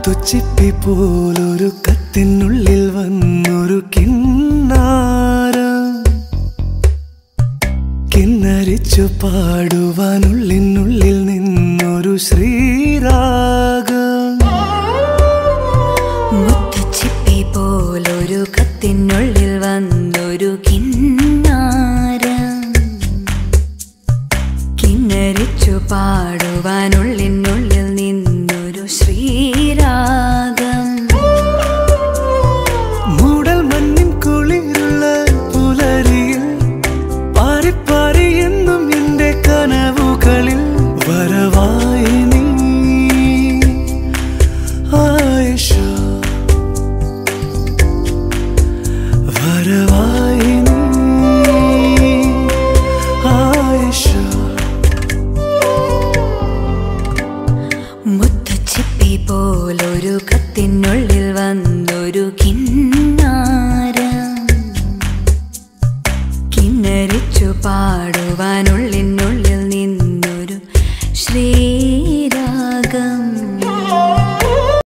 മുത്തുച്ചിപ്പി പോലൊരു കത്തിനുള്ളിൽ വന്നൊരു കിണ്ണാരം കിന്നരിച്ചു പാടുവാനുള്ളിനുള്ളിൽ നിന്നൊരു ശ്രീരാഗം മുത്തുച്ചിപ്പി പോലൊരു കത്തിനുള്ളിൽ വന്നൊരു കിന്നാരം കിന്നരിച്ചു പാടുവാനുള്ളിനുള്ളിൽ നിന്നൊരു ശ്രീരാഗം മൂടൽ മഞ്ഞിൻ കുളിരുള്ള പുലരിയിൽ പാറിപ്പാറി എന്നും എന്റെ കനവുകളിൽ വരവായി നീ ആയിഷ വരവായി നീ ആയിഷ മുത്തുച്ചിപ്പി പോലൊരു കത്തിനുള്ളിൽ വന്നൊരു കിന്നാരം കിന്നരിച്ചു പാടുവാനുള്ളിനുള്ളിൽ നിന്നൊരു ശ്രീ